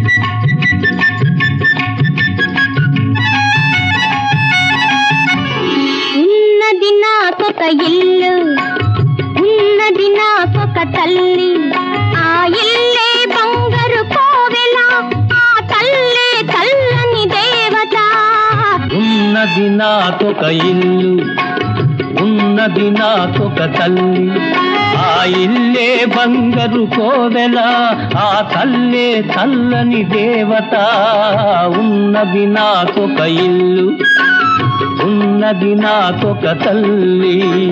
ఉన్నది నాకొక ఇల్లు ఉన్నది నాకొక తల్లి ఆ ఇల్లే బంగారు కోవెల ఆ తల్లే చల్లని దేవత ఉన్నది నాకొక ఇల్లు ఉన్నది నాకొక తల్లి ఆ ఇల్లే బంగారు కోవెల ఆ తల్లే చల్లని దేవత ఉన్నది నాకొక ఇల్లు ఉన్నది నాకొక తల్లి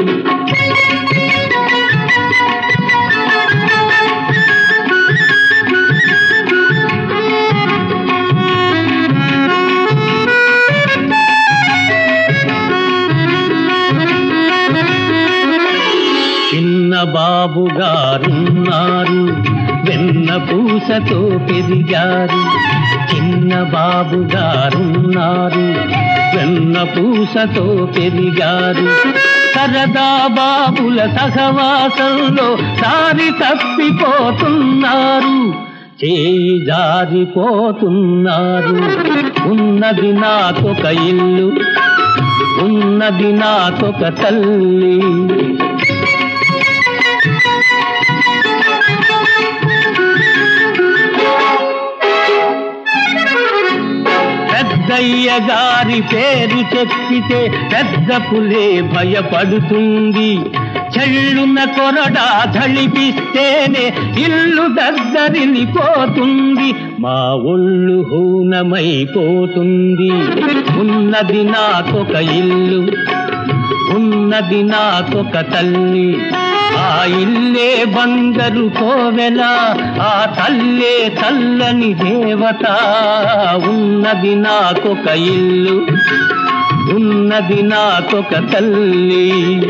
చిన్న బాబు గారున్నారు వెన్న పూసతో పెరిగారు చిన్న బాబు గారున్నారు వెన్న పూసతో పెరిగారు సరదా బాబుల సహవాసంలో దారి తప్పిపోతున్నారు చేయి జారిపోతున్నారు ఉన్నది నాకొక ఇల్లు ఉన్నది నాకొక తల్లి పెద్దయ్య గారి పేరు చెప్పితే పెద్ద పులే భయపడుతుంది చెళ్ళున కొరడా ధళిపిస్తేనే ఇల్లు దగ్గరిల్లిపోతుంది మా ఒళ్ళు హూనమైపోతుంది ఉన్నది నాకొక ఇల్లు ఉన్నది నాకొక తల్లి ఆ ఇల్లే బంగారు కోవెల ఆ తల్లే చల్లని దేవత ఉన్నది నాకొక ఇల్లు ఉన్నది నాకొక తల్లి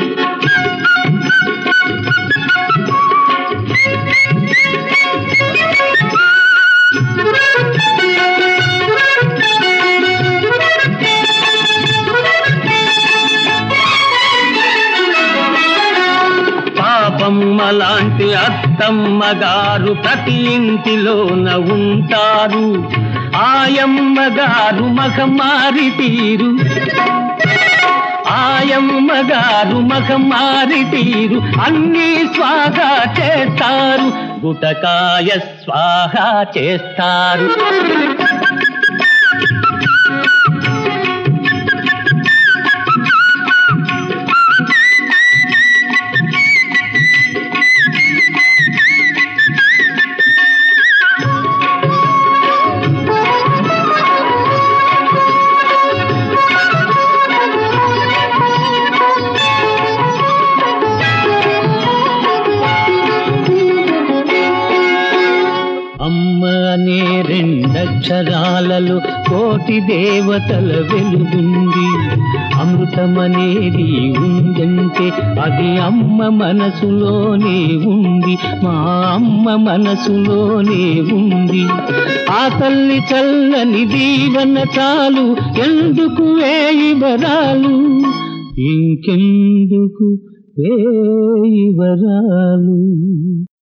పాపమ్మ లాంటి అత్తమ్మ గారు ప్రతి ఇంటిలోన ఉంటారు ఆయమ్మ గారు మగమారి తీరు ఆయమ్మ గారు మగమారి తీరు అన్ని స్వాగా చేస్తారు గుటకాయ స్వాహా చేస్తారు అమ్మ అనే రెండక్షరాలలో కోటి దేవతల వెలుగుంది అమృతమనేది ఉందంటే అది అమ్మ మనసులోనే ఉంది మా అమ్మ మనసులోనే ఉంది ఆ తల్లి చల్లని దీవన చాలు ఎందుకు వేయి వరాలు ఇంకెందుకు వేయి వరాలు